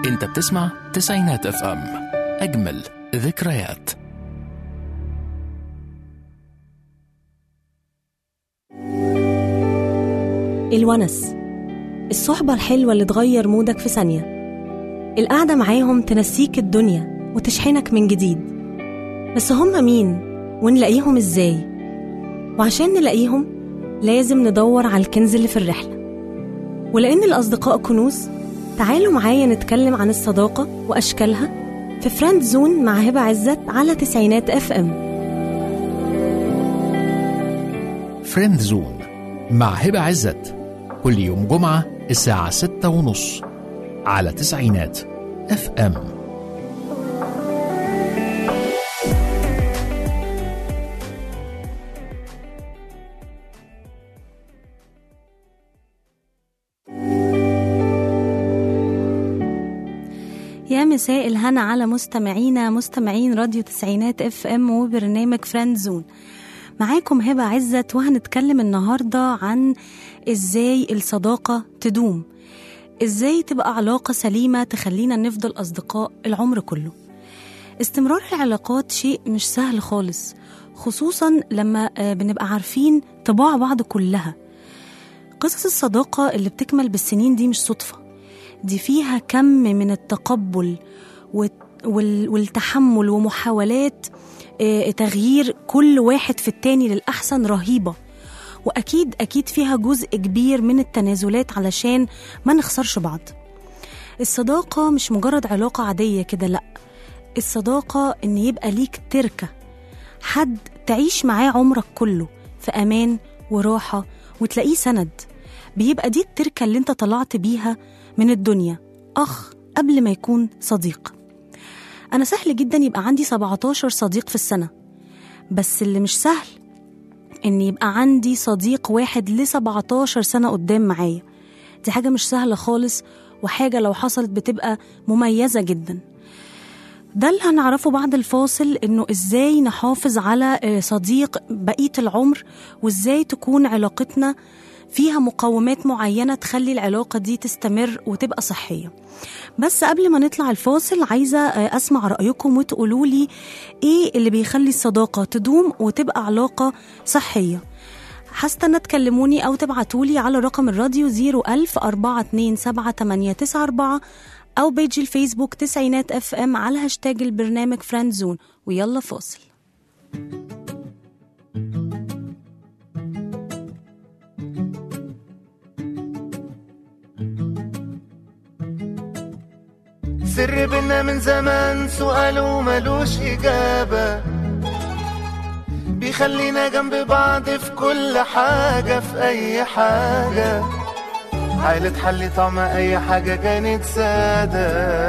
انت بتسمع تسعينات اف ام اجمل ذكريات الونس الصحبة الحلوة اللي تغير مودك في ثانية القعدة معاهم تنسيك الدنيا وتشحنك من جديد بس هم مين ونلاقيهم ازاي وعشان نلاقيهم لازم ندور على الكنز اللي في الرحلة ولأن الأصدقاء كنوز تعالوا معايا نتكلم عن الصداقة وأشكالها في فريند زون مع هبة عزت على تسعينات اف ام فريند زون مع هبة عزت كل يوم جمعة الساعة ستة ونص على تسعينات اف ام يا مساء الهنا على مستمعينا مستمعين راديو تسعينات اف ام وبرنامج فريند زون معاكم هبة عزت وهنتكلم النهاردة عن ازاي الصداقة تدوم ازاي تبقى علاقة سليمة تخلينا نفضل أصدقاء العمر كله استمرار العلاقات شيء مش سهل خالص خصوصا لما آه، بنبقى عارفين طباع بعض كلها قصص الصداقة اللي بتكمل بالسنين دي مش صدفة دي فيها كم من التقبل والت- وال- والتحمل ومحاولات آه، تغيير كل واحد في التاني للأحسن رهيبة وأكيد أكيد فيها جزء كبير من التنازلات علشان ما نخسرش بعض الصداقة مش مجرد علاقة عادية كده لأ الصداقة إن يبقى ليك تركة حد تعيش معاه عمرك كله في أمان وراحة وتلاقيه سند بيبقى دي التركة اللي انت طلعت بيها من الدنيا أخ قبل ما يكون صديق أنا سهل جدا يبقى عندي 17 صديق في السنة بس اللي مش سهل إن يبقى عندي صديق واحد ل 17 سنة قدام معايا دي حاجة مش سهلة خالص وحاجة لو حصلت بتبقى مميزة جدا ده اللي هنعرفه بعد الفاصل انه ازاي نحافظ على آه، صديق بقية العمر وازاي تكون علاقتنا فيها مقومات معينة تخلي العلاقة دي تستمر وتبقى صحية بس قبل ما نطلع الفاصل عايزة آه، أسمع رأيكم وتقولوا لي إيه اللي بيخلي الصداقة تدوم وتبقى علاقة صحية هستنى تكلموني أو تبعتولي على رقم الراديو 01000 427 أو بيج الفيسبوك تسعينات اف ام على هاشتاج البرنامج فريند زون ويلا فاصل سر بينا من زمان سؤاله ملوش إجابة بيخلينا جنب بعض في كل حاجة في أي حاجة عائلة حل طعم أي حاجة كانت سادة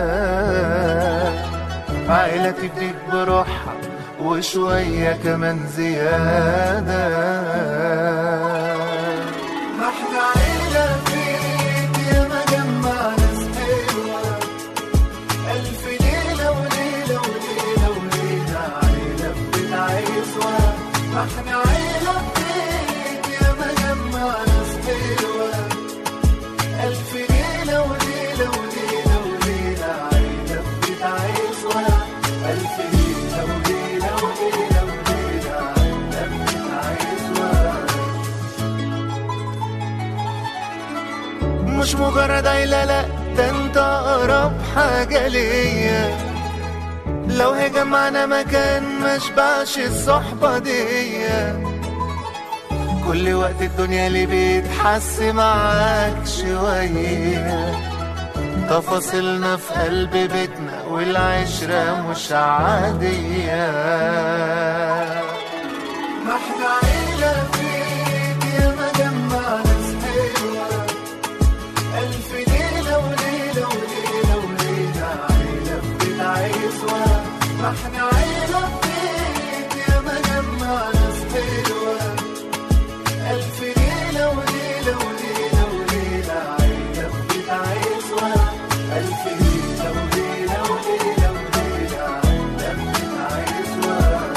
عائلة تفديك بروحها وشوية كمان زيادة ما احنا عيلة فيك يا مجمع ناس حلوة ألف ليلة وليلة وليلة وليلة عيلة في بيت عزوة ما احنا عيلة فيك يا مجمع ناس حلوة ألف ليلة وليلة وليلة وليلة عيلة في بيت عزوة ألف ليلة وليلة وليلة وليلة عيلة في بيت عزوة مش مجرد عيلة لا ده انت اقرب حاجة ليا لو هي جمعنا مكان مشبعش الصحبة دي كل وقت الدنيا اللي بيتحس معاك شوية تفاصيلنا في قلب بيتنا والعشرة مش عادية ما احنا عيلة فيك يا مجمع ناس حلوة ألف ليلة وليلة وليلة وليلة عيلة في بيت عزوة ما احنا عيلة فيك يا مجمع ناس حلوة ألف ليلة وليلة وليلة وليلة عيلة في بيت عزوة ألف ليلة وليلة وليلة وليلة عيلة في بيت عزوة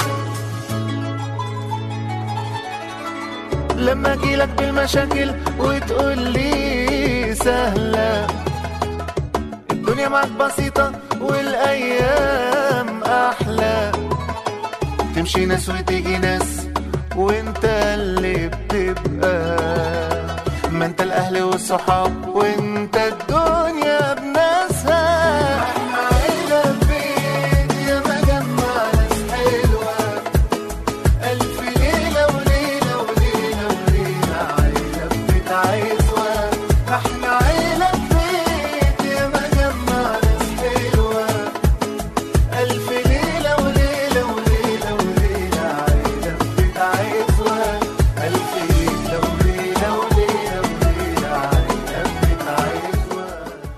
لما اجيلك بالمشاكل وتقول لي سهلة الدنيا معك بسيطة والأيام أحلى تمشي ناس وتيجي ناس وانت اللي بتبقى ما انت الأهل والصحاب وانت الدنيا بناسها احنا عيلة بيت يا مجمع ناس حلوة ألف ليلة وليلة وليلة وليلة عيلة بيت عزوة احنا عيلة بيت يا مجمع ناس حلوة ألف ليلة وليلة وليلة وليلة عيلة بيت عزوة ألف ليلة وليلة وليلة وليلة عيلة بيت عزوة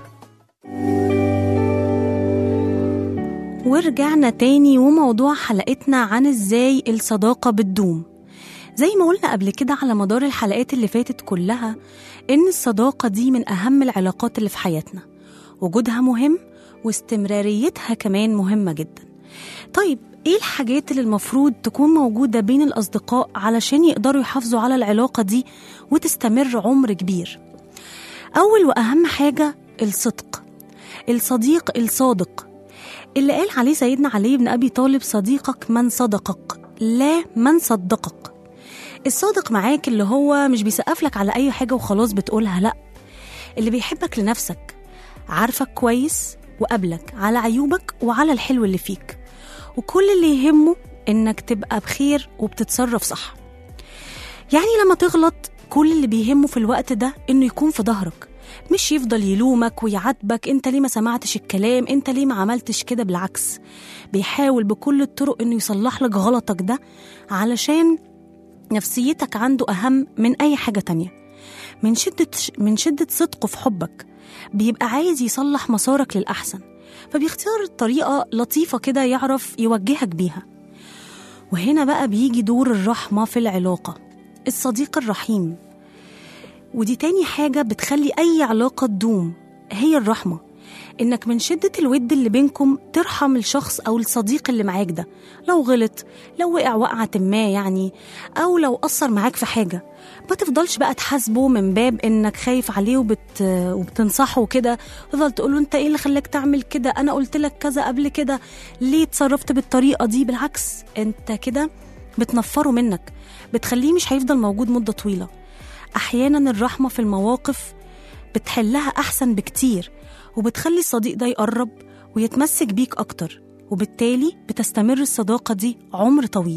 ورجعنا تاني وموضوع حلقتنا عن ازاي الصداقة بتدوم زي ما قلنا قبل كده على مدار الحلقات اللي فاتت كلها إن الصداقة دي من أهم العلاقات اللي في حياتنا وجودها مهم واستمراريتها كمان مهمة جدا طيب إيه الحاجات اللي المفروض تكون موجودة بين الأصدقاء علشان يقدروا يحافظوا على العلاقة دي وتستمر عمر كبير أول وأهم حاجة الصدق الصديق الصادق اللي قال عليه سيدنا علي بن أبي طالب صديقك من صدقك لا من صدقك الصادق معاك اللي هو مش بيسقف لك على أي حاجة وخلاص بتقولها لأ اللي بيحبك لنفسك عارفك كويس وقابلك على عيوبك وعلى الحلو اللي فيك وكل اللي يهمه إنك تبقى بخير وبتتصرف صح يعني لما تغلط كل اللي بيهمه في الوقت ده إنه يكون في ظهرك مش يفضل يلومك ويعاتبك انت ليه ما سمعتش الكلام انت ليه ما عملتش كده بالعكس بيحاول بكل الطرق انه يصلح لك غلطك ده علشان نفسيتك عنده اهم من اي حاجه تانية من شده من شده صدقه في حبك بيبقى عايز يصلح مسارك للاحسن فبيختار طريقه لطيفه كده يعرف يوجهك بيها وهنا بقى بيجي دور الرحمه في العلاقه الصديق الرحيم ودي تاني حاجة بتخلي أي علاقة تدوم هي الرحمة إنك من شدة الود اللي بينكم ترحم الشخص أو الصديق اللي معاك ده لو غلط لو وقع وقعة ما يعني أو لو قصر معاك في حاجة ما تفضلش بقى تحاسبه من باب إنك خايف عليه وبت... وبتنصحه كده تفضل تقوله أنت إيه اللي خلاك تعمل كده أنا قلت لك كذا قبل كده ليه اتصرفت بالطريقة دي بالعكس أنت كده بتنفره منك بتخليه مش هيفضل موجود مدة طويلة أحيانا الرحمة في المواقف بتحلها أحسن بكتير وبتخلي الصديق ده يقرب ويتمسك بيك أكتر وبالتالي بتستمر الصداقة دي عمر طويل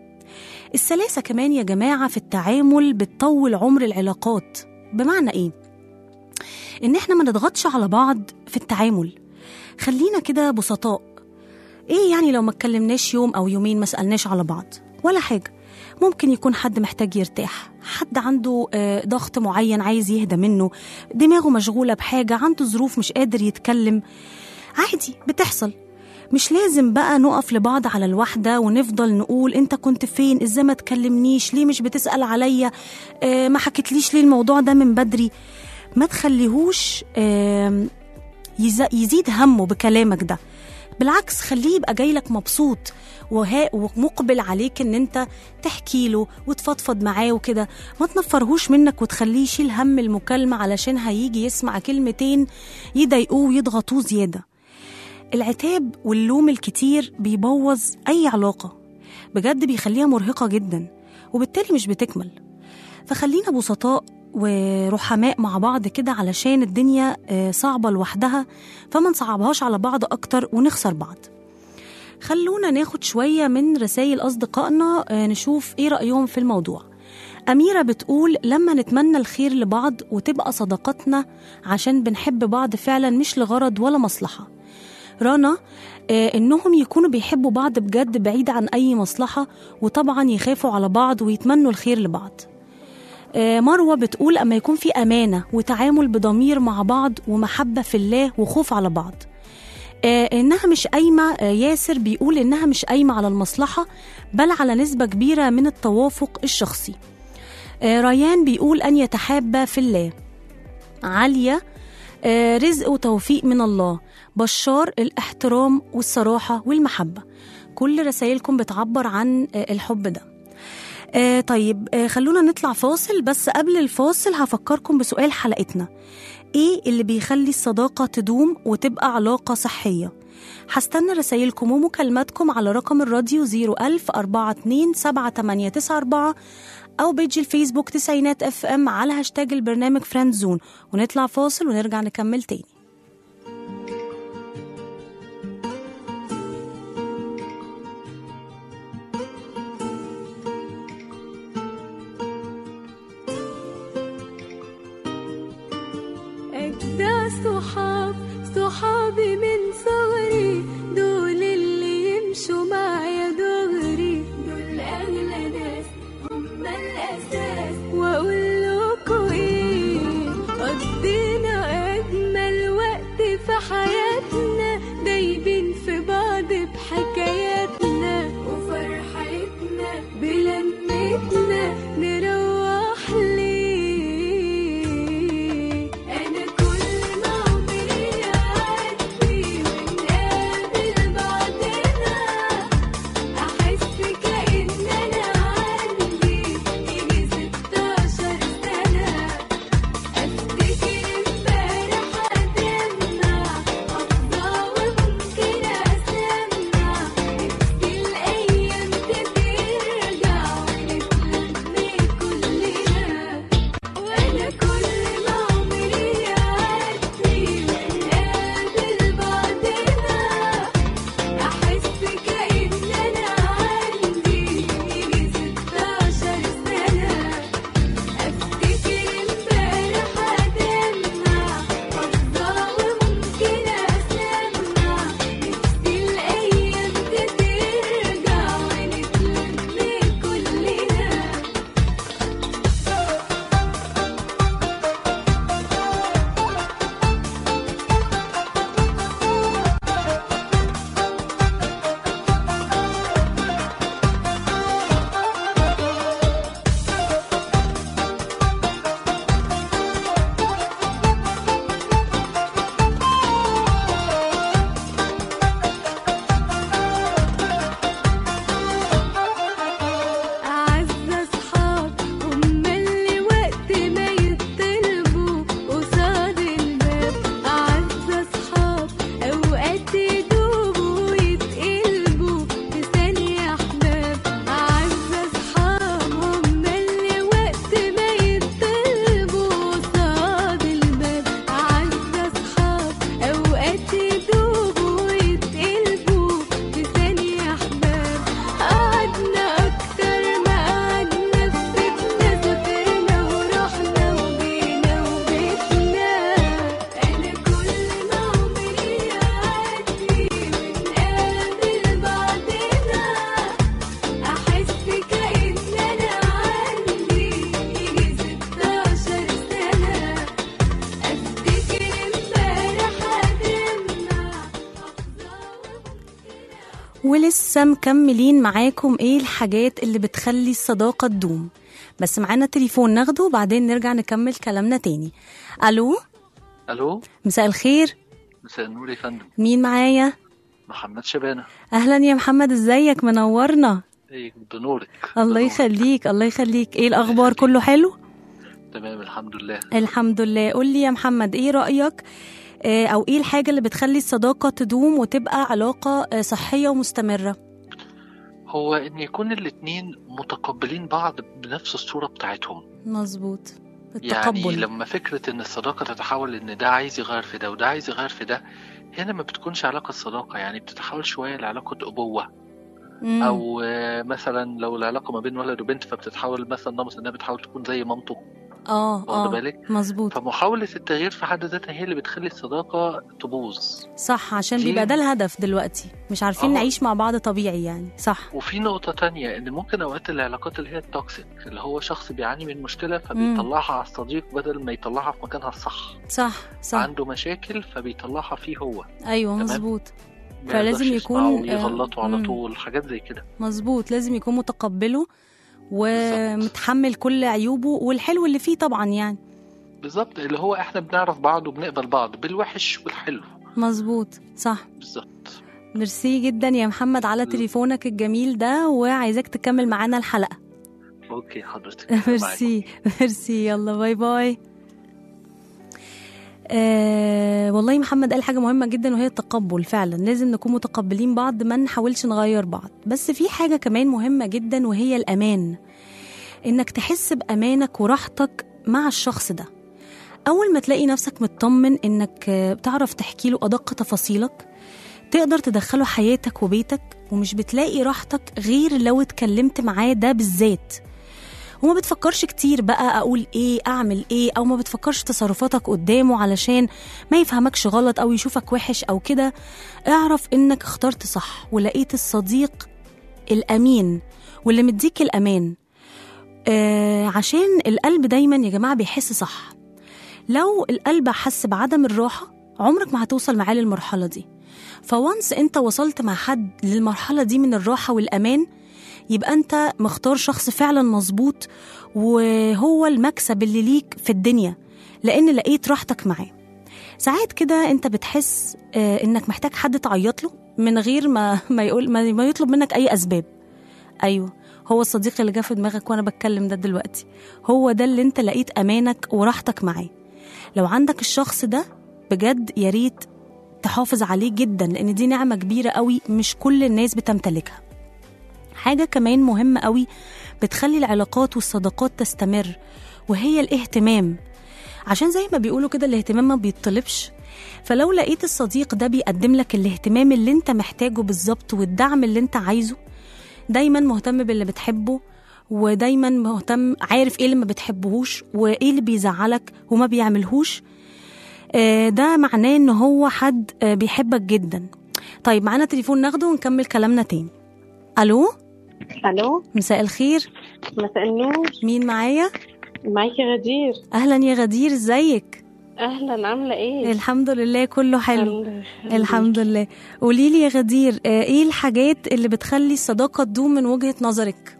السلاسة كمان يا جماعة في التعامل بتطول عمر العلاقات بمعنى إيه؟ إن إحنا ما نضغطش على بعض في التعامل خلينا كده بسطاء إيه يعني لو ما اتكلمناش يوم أو يومين ما سألناش على بعض ولا حاجة ممكن يكون حد محتاج يرتاح حد عنده آه، ضغط معين عايز يهدى منه دماغه مشغولة بحاجة عنده ظروف مش قادر يتكلم عادي بتحصل مش لازم بقى نقف لبعض على الواحدة ونفضل نقول انت كنت فين ازاي ما تكلمنيش ليه مش بتسأل عليا آه ما حكيتليش ليه الموضوع ده من بدري ما تخليهوش آه يز- يزيد همه بكلامك ده بالعكس خليه يبقى جاي لك مبسوط وها ومقبل عليك ان انت تحكي له وتفضفض معاه وكده ما تنفرهوش منك وتخليه يشيل هم المكالمة علشان هيجي يسمع كلمتين يضايقوه ويضغطوه زيادة العتاب واللوم الكتير بيبوظ أي علاقة بجد بيخليها مرهقة جدا وبالتالي مش بتكمل فخلينا بسطاء ورحماء مع بعض كده علشان الدنيا آه، صعبة لوحدها فما نصعبهاش على بعض أكتر ونخسر بعض خلونا ناخد شوية من رسائل أصدقائنا آه، نشوف إيه رأيهم في الموضوع أميرة بتقول لما نتمنى الخير لبعض وتبقى صداقتنا عشان بنحب بعض فعلا مش لغرض ولا مصلحة رنا آه، إنهم يكونوا بيحبوا بعض بجد بعيد عن أي مصلحة وطبعا يخافوا على بعض ويتمنوا الخير لبعض آه، مروة بتقول أما يكون في أمانة وتعامل بضمير مع بعض ومحبة في الله وخوف على بعض آه، إنها مش قايمة آه، ياسر بيقول إنها مش قايمة على المصلحة بل على نسبة كبيرة من التوافق الشخصي آه، ريان بيقول أن يتحابى في الله عالية آه، رزق وتوفيق من الله بشار الاحترام والصراحة والمحبة كل رسائلكم بتعبر عن آه، الحب ده آه طيب آه خلونا نطلع فاصل بس قبل الفاصل هفكركم بسؤال حلقتنا ايه اللي بيخلي الصداقة تدوم وتبقى علاقة صحية هستنى رسايلكم ومكالماتكم على رقم الراديو 01000 42 7894 أو بيج الفيسبوك تسعينات اف ام على هاشتاج البرنامج فريند زون ونطلع فاصل ونرجع نكمل تاني أجدع صحاب صحابي من صغري دول اللي يمشوا معايا دغري دول أغلى ناس هم الأساس وأقول لكم إيه قضينا أجمل وقت في حياتنا دايبين في بعض بحكاياتنا وفرحتنا بلمتنا نروح ليه أنا كل ما عمري يعدي ونقابل بعضنا أحس كأن أنا عندي يجي ستاشر سنة أفتكر امبارح أدمع أفضى وممكن أسمع نفسي الأيام ترجع ونتلم كلنا وأنا كل ما عمري يعدي ونقابل بعضنا أحس كأن أنا عندي يجي ستاشر سنة أفتكر امبارح أدمع أفضى وممكن أسمع نفسي الأيام ترجع ونتلم كلنا أعز أصحاب هم اللي وقت ما يطلبوا قصاد الباب أعز أصحاب أوقات يدوبوا ويتقلبوا في ثانية أحباب أعز أصحاب هم اللي وقت ما يطلبوا قصاد الباب أعز أصحاب أوقات يدوبوا ويتقلبوا في ثانية أحباب قعدنا أكتر ما قعدنا في بيتنا سافرنا ورحنا وجينا وبيتنا أنا كل ما عمري يعدي ونقابل بعضنا أحس كأن أنا عندي يجي ستاشر سنة أفتكر امبارح أدمع ولسه مكملين معاكم ايه الحاجات اللي بتخلي الصداقة تدوم بس معانا تليفون ناخده وبعدين نرجع نكمل كلامنا تاني الو الو مساء الخير مساء النور يا فندم مين معايا محمد شبانه اهلا يا محمد ازيك منورنا ايه بنورك الله بنورك. يخليك الله يخليك ايه الاخبار كله حلو تمام الحمد لله الحمد لله قول لي يا محمد ايه رايك آه، او ايه الحاجه اللي بتخلي الصداقه تدوم وتبقى علاقه آه، صحيه ومستمره هو ان يكون الاتنين متقبلين بعض بنفس الصوره بتاعتهم مظبوط يعني التقبل لما فكره ان الصداقه تتحول ان ده عايز يغير في ده وده عايز يغير في ده هنا ما بتكونش علاقه صداقه يعني بتتحول شويه لعلاقه ابوه مم. او آه، مثلا لو العلاقه ما بين ولد وبنت فبتتحول مثلا نمط انها بتحاول تكون زي مامته اه واخد اه بالك مظبوط فمحاولة التغيير في حد ذاتها هي اللي بتخلي الصداقة تبوظ صح عشان دي- بيبقى ده الهدف دلوقتي مش عارفين آه. نعيش مع بعض طبيعي يعني صح وفي نقطة تانية إن ممكن أوقات العلاقات اللي هي التوكسيك اللي هو شخص بيعاني من مشكلة فبيطلعها على الصديق بدل ما يطلعها في مكانها الصح صح صح عنده مشاكل فبيطلعها فيه هو ايوه تمام. مظبوط ما فلازم يرضاش يكون، يسمعه آه، ويغلطه على مم. طول حاجات زي كده مظبوط لازم يكون متقبله ومتحمل كل عيوبه والحلو اللي فيه طبعا يعني بالظبط اللي هو احنا بنعرف بعض وبنقبل بعض بالوحش والحلو مظبوط صح بالظبط ميرسي جدا يا محمد على تليفونك الجميل ده وعايزاك تكمل معانا الحلقة اوكي حضرتك معاك. ميرسي ميرسي يلا باي باي آه والله محمد قال حاجة مهمة جدا وهي التقبل فعلا لازم نكون متقبلين بعض ما نحاولش نغير بعض بس في حاجة كمان مهمة جدا وهي الأمان إنك تحس بأمانك وراحتك مع الشخص ده أول ما تلاقي نفسك مطمن إنك آه، بتعرف تحكي له أدق تفاصيلك تقدر تدخله حياتك وبيتك ومش بتلاقي راحتك غير لو اتكلمت معاه ده بالذات وما بتفكرش كتير بقى اقول ايه اعمل ايه او ما بتفكرش تصرفاتك قدامه علشان ما يفهمكش غلط او يشوفك وحش او كده اعرف انك اخترت صح ولقيت الصديق الامين واللي مديك الامان آه عشان القلب دايما يا جماعه بيحس صح لو القلب حس بعدم الراحه عمرك ما هتوصل معاه للمرحله دي فوانس انت وصلت مع حد للمرحله دي من الراحه والامان يبقى انت مختار شخص فعلا مظبوط وهو المكسب اللي ليك في الدنيا لان لقيت راحتك معاه ساعات كده انت بتحس آه، انك محتاج حد تعيط له من غير ما ما يقول ما ما يطلب منك اي اسباب ايوه هو الصديق اللي جه في دماغك وانا بتكلم ده دلوقتي هو ده اللي انت لقيت امانك وراحتك معاه لو عندك الشخص ده بجد يا ريت تحافظ عليه جدا لان دي نعمه كبيره قوي مش كل الناس بتمتلكها حاجه كمان مهمه قوي بتخلي العلاقات والصداقات تستمر وهي الاهتمام عشان زي ما بيقولوا كده الاهتمام ما بيطلبش فلو لقيت الصديق ده بيقدم لك الاهتمام اللي انت محتاجه بالظبط والدعم اللي انت عايزه دايما مهتم باللي بتحبه ودايما مهتم عارف ايه اللي ما بتحبهوش وايه اللي بيزعلك وما بيعملهوش آه، ده معناه ان هو حد آه، بيحبك جدا طيب معانا تليفون ناخده ونكمل كلامنا تاني الو الو مساء الخير مساء النور مين معايا معاكي غدير اهلا يا غدير ازيك اهلا عامله ايه الحمد لله كله حلو الحمد الحمد لله قولي لي يا غدير آه، ايه الحاجات اللي بتخلي الصداقه تدوم من وجهه نظرك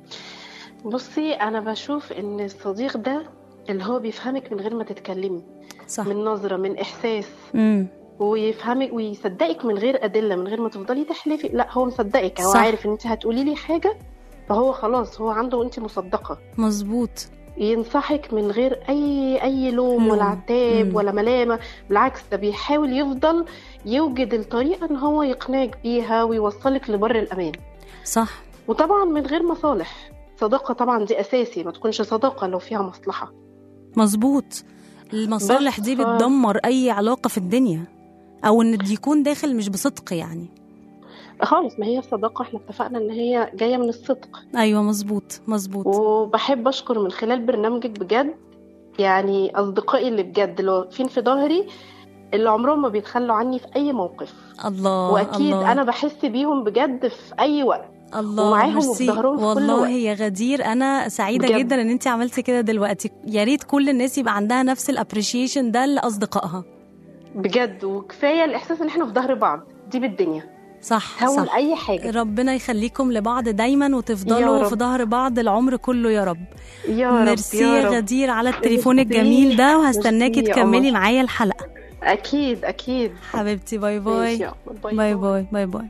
بصي انا بشوف ان الصديق ده اللي هو بيفهمك من غير ما تتكلمي صح من نظره من احساس امم ويفهمك ويصدقك من غير ادله من غير ما تفضلي تحلفي لا هو مصدقك هو صح. عارف ان انت هتقولي لي حاجه فهو خلاص هو عنده انت مصدقه مظبوط ينصحك من غير اي اي لوم لوم. ولا عتاب مم. ولا ملامه بالعكس ده بيحاول يفضل يوجد الطريقه ان هو يقنعك بيها ويوصلك لبر الامان صح وطبعا من غير مصالح صداقه طبعا دي اساسي ما تكونش صداقه لو فيها مصلحه مظبوط المصالح بس دي ف- بتدمر اي علاقه في الدنيا او ان يكون داخل مش بصدق يعني خالص ما هي الصداقه احنا اتفقنا ان هي جايه من الصدق ايوه مظبوط مظبوط وبحب اشكر من خلال برنامجك بجد يعني اصدقائي اللي بجد اللي واقفين في ظهري اللي عمرهم ما بيتخلوا عني في اي موقف الله واكيد الله انا بحس بيهم بجد في اي وقت الله ومعاهم ميرسي. وفي ظهرهم في كل والله وقت. يا غدير انا سعيده بجد. جدا ان انت عملتي كده دلوقتي يا ريت كل الناس يبقى عندها نفس الابريشيشن ده لاصدقائها بجد وكفايه الاحساس ان احنا في ظهر بعض دي بالدنيا صح هون صح اي حاجه ربنا يخليكم لبعض دايما وتفضلوا يا رب. في ظهر بعض العمر كله يا رب يا رب ميرسي يا يا رب غدير على التليفون ميرسي. الجميل ده وهستناكي ميرسي يا تكملي قمر. معايا الحلقه اكيد اكيد حبيبتي باي ماشي باي يا قمر. باي باي باي باي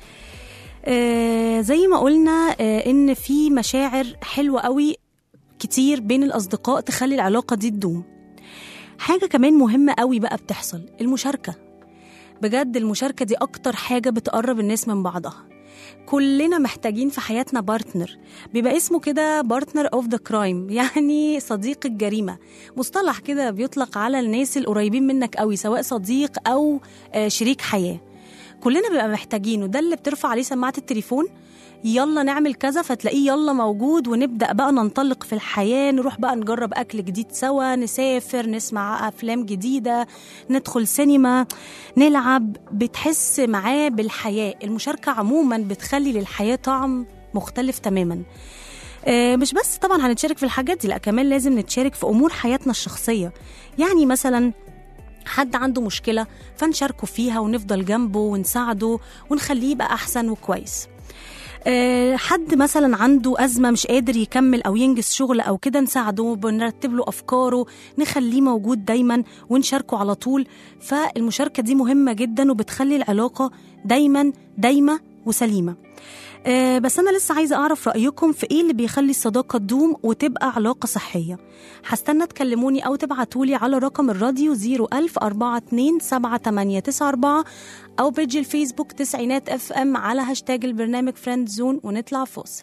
آه زي ما قلنا آه ان في مشاعر حلوه قوي كتير بين الاصدقاء تخلي العلاقه دي تدوم حاجه كمان مهمه قوي بقى بتحصل المشاركه بجد المشاركه دي اكتر حاجه بتقرب الناس من بعضها كلنا محتاجين في حياتنا بارتنر بيبقى اسمه كده بارتنر اوف ذا كرايم يعني صديق الجريمه مصطلح كده بيطلق على الناس القريبين منك قوي سواء صديق او آه، شريك حياه كلنا بيبقى محتاجينه ده اللي بترفع عليه سماعه التليفون يلا نعمل كذا فتلاقيه يلا موجود ونبدا بقى ننطلق في الحياه نروح بقى نجرب اكل جديد سوا نسافر نسمع افلام جديده ندخل سينما نلعب بتحس معاه بالحياه المشاركه عموما بتخلي للحياه طعم مختلف تماما آه، مش بس طبعا هنتشارك في الحاجات دي لا كمان لازم نتشارك في امور حياتنا الشخصيه يعني مثلا حد عنده مشكله فنشاركه فيها ونفضل جنبه ونساعده ونخليه يبقى احسن وكويس آه، حد مثلا عنده أزمة مش قادر يكمل أو ينجز شغل أو كده نساعده بنرتب له أفكاره نخليه موجود دايما ونشاركه على طول فالمشاركة دي مهمة جدا وبتخلي العلاقة دايما دايمة وسليمة آه بس أنا لسه عايزة أعرف رأيكم في إيه اللي بيخلي الصداقة تدوم وتبقى علاقة صحية هستنى تكلموني أو تبعتولي على رقم الراديو 01000 42 7894 أو بيج الفيسبوك تسعينات اف ام على هاشتاج البرنامج فريند زون ونطلع فاصل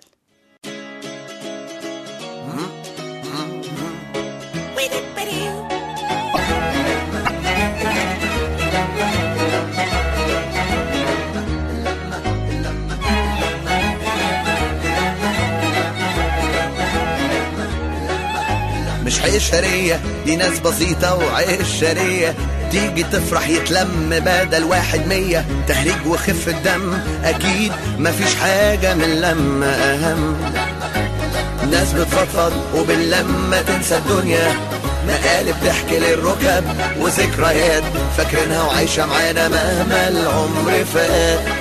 مش حشرية دي ناس بسيطة وعشرية تيجي تفرح يتلم بدل واحد مية تهريج وخفة دم أكيد مفيش حاجة من لما أهم ناس بتفضفض وباللمة تنسى الدنيا مقالب تحكي للركب وذكريات فاكرينها وعايشة معانا مهما العمر فات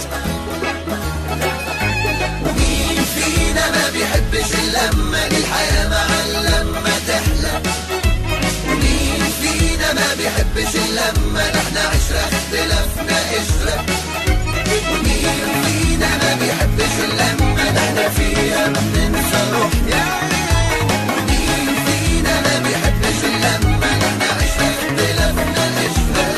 ومين فينا ما بيحبش اللمة دي الحياة مع اللمة تحلى ومين فينا ما بيحبش اللمة ده احنا عشرة اختلافنا قشرة ومين فينا ما بيحبش اللمة ده احنا فيها بننسى روحنا ومين فينا ما بيحبش اللمة ده احنا عشرة اختلافنا قشرة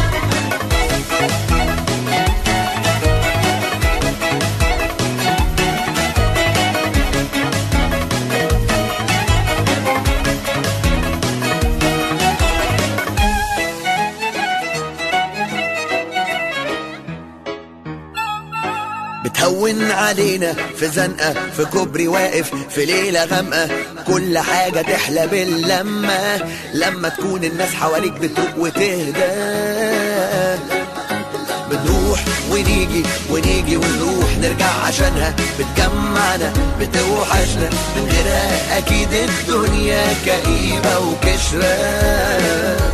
بتهون علينا في زنقة في كوبري واقف في ليلة غامقة كل حاجة تحلى باللمة لما تكون الناس حواليك بتروق وتهدى بنروح ونيجي ونيجي ونروح نرجع عشانها بتجمعنا بتوحشنا من غيرها أكيد الدنيا كئيبة وكشرة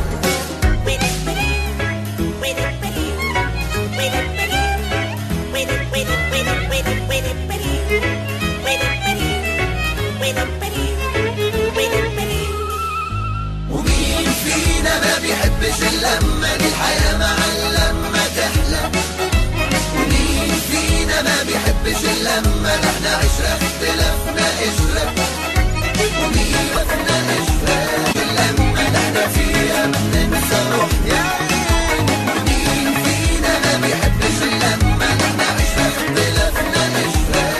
ومين فينا ما بيحبش اللمة دي الحياة مع اللمة تحلى ومين فينا ما بيحبش اللمة ده احنا عشرة اختلافنا قشرة ومين فينا قشرة اللمة ده احنا فيها بننسى روحنا ومين فينا ما بيحبش اللمة ده احنا عشرة اختلافنا قشرة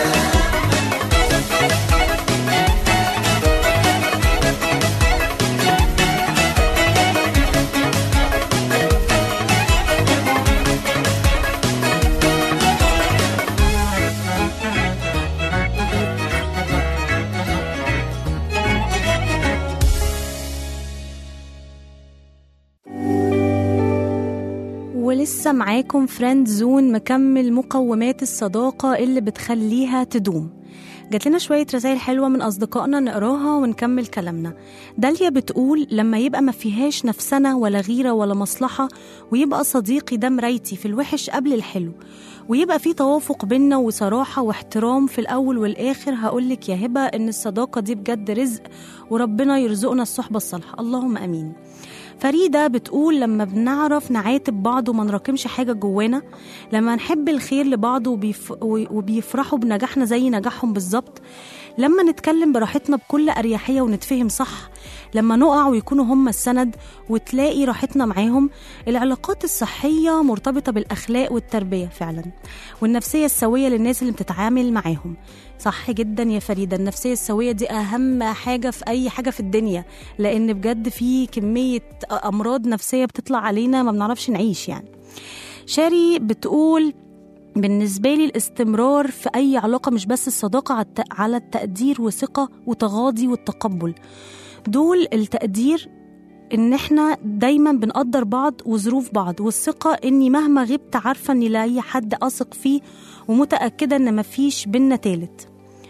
ولسه معاكم فريند زون مكمل مقومات الصداقة اللي بتخليها تدوم جات لنا شوية رسائل حلوة من أصدقائنا نقراها ونكمل كلامنا داليا بتقول لما يبقى ما فيهاش نفسنا ولا غيرة ولا مصلحة ويبقى صديقي ده مرايتي في الوحش قبل الحلو ويبقى في توافق بينا وصراحة واحترام في الأول والآخر هقولك يا هبة إن الصداقة دي بجد رزق وربنا يرزقنا الصحبة الصالحة اللهم أمين فريدة بتقول لما بنعرف نعاتب بعض وما نراكمش حاجة جوانا لما نحب الخير لبعض وبيف... وبيفرحوا بنجاحنا زي نجاحهم بالظبط لما نتكلم براحتنا بكل أريحية ونتفهم صح لما نقع ويكونوا هم السند وتلاقي راحتنا معاهم العلاقات الصحية مرتبطة بالأخلاق والتربية فعلا والنفسية السوية للناس اللي بتتعامل معاهم صح جدا يا فريدة النفسية السوية دي أهم حاجة في أي حاجة في الدنيا لأن بجد في كمية أمراض نفسية بتطلع علينا ما بنعرفش نعيش يعني شاري بتقول بالنسبة لي الاستمرار في أي علاقة مش بس الصداقة على الت- على التقدير وثقة وتغاضي والتقبل دول التقدير ان احنا دايما بنقدر بعض وظروف بعض والثقة اني مهما غبت عارفة اني لاقي حد اثق فيه ومتأكدة ان مفيش بينا تالت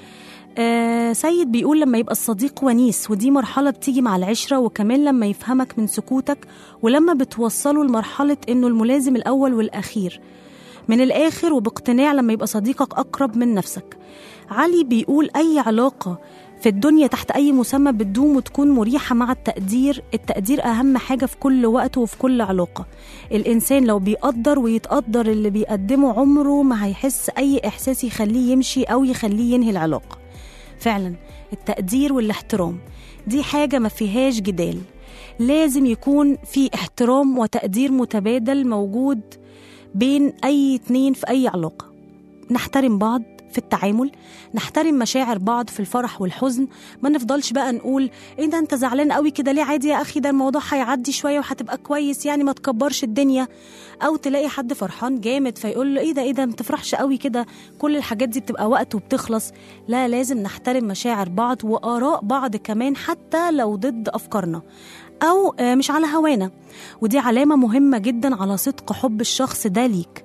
آه سيد بيقول لما يبقى الصديق ونيس ودي مرحلة بتيجي مع العشرة وكمان لما يفهمك من سكوتك ولما بتوصله لمرحلة انه الملازم الاول والاخير من الآخر وباقتناع لما يبقى صديقك أقرب من نفسك علي بيقول أي علاقة في الدنيا تحت أي مسمى بتدوم وتكون مريحة مع التقدير التقدير أهم حاجة في كل وقت وفي كل علاقة الإنسان لو بيقدر ويتقدر اللي بيقدمه عمره ما هيحس أي إحساس يخليه يمشي أو يخليه ينهي العلاقة فعلا التقدير والاحترام دي حاجة ما فيهاش جدال لازم يكون في احترام وتقدير متبادل موجود بين أي اتنين في أي علاقة نحترم بعض في التعامل نحترم مشاعر بعض في الفرح والحزن ما نفضلش بقى نقول ايه ده انت زعلان قوي كده ليه عادي يا اخي ده الموضوع هيعدي شويه وهتبقى كويس يعني ما تكبرش الدنيا او تلاقي حد فرحان جامد فيقول له ايه ده ايه ده ما تفرحش قوي كده كل الحاجات دي بتبقى وقت وبتخلص لا لازم نحترم مشاعر بعض واراء بعض كمان حتى لو ضد افكارنا او آه، مش على هوانا ودي علامه مهمه جدا على صدق حب الشخص ده ليك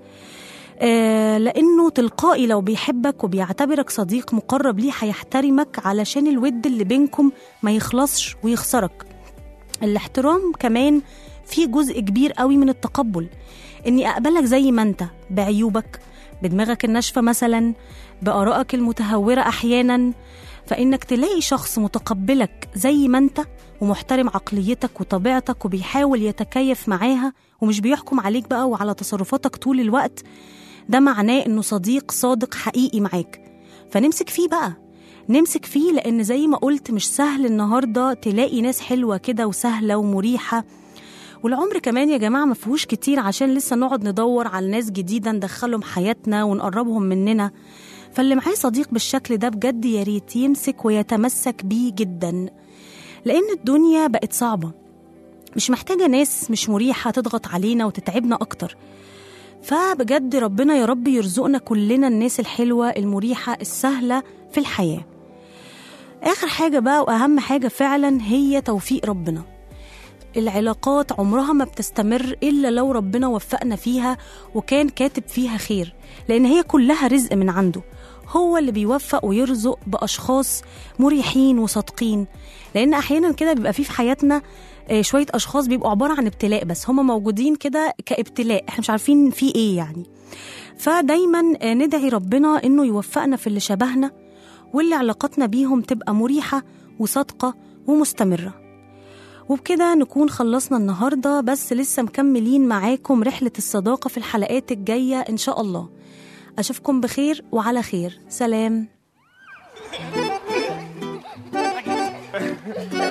آه، لانه تلقائي لو بيحبك وبيعتبرك صديق مقرب ليه هيحترمك علشان الود اللي بينكم ما يخلصش ويخسرك الاحترام كمان في جزء كبير قوي من التقبل اني اقبلك زي ما انت بعيوبك بدماغك الناشفه مثلا بارائك المتهوره احيانا فانك تلاقي شخص متقبلك زي ما انت ومحترم عقليتك وطبيعتك وبيحاول يتكيف معاها ومش بيحكم عليك بقى وعلى تصرفاتك طول الوقت ده معناه انه صديق صادق حقيقي معاك فنمسك فيه بقى نمسك فيه لان زي ما قلت مش سهل النهارده تلاقي ناس حلوه كده وسهله ومريحه والعمر كمان يا جماعه ما فيهوش كتير عشان لسه نقعد ندور على ناس جديده ندخلهم حياتنا ونقربهم مننا فاللي معاه صديق بالشكل ده بجد يا ريت يمسك ويتمسك بيه جدا لان الدنيا بقت صعبه مش محتاجه ناس مش مريحه تضغط علينا وتتعبنا اكتر فبجد ربنا يا رب يرزقنا كلنا الناس الحلوه المريحه السهله في الحياه اخر حاجه بقى واهم حاجه فعلا هي توفيق ربنا العلاقات عمرها ما بتستمر الا لو ربنا وفقنا فيها وكان كاتب فيها خير لان هي كلها رزق من عنده هو اللي بيوفق ويرزق باشخاص مريحين وصادقين لان احيانا كده بيبقى في في حياتنا آه، شويه اشخاص بيبقوا عباره عن ابتلاء بس هم موجودين كده كابتلاء احنا مش عارفين في ايه يعني فدايما آه، ندعي ربنا انه يوفقنا في اللي شبهنا واللي علاقاتنا بيهم تبقى مريحه وصادقه ومستمره وبكده نكون خلصنا النهارده بس لسه مكملين معاكم رحله الصداقه في الحلقات الجايه ان شاء الله اشوفكم بخير وعلى خير سلام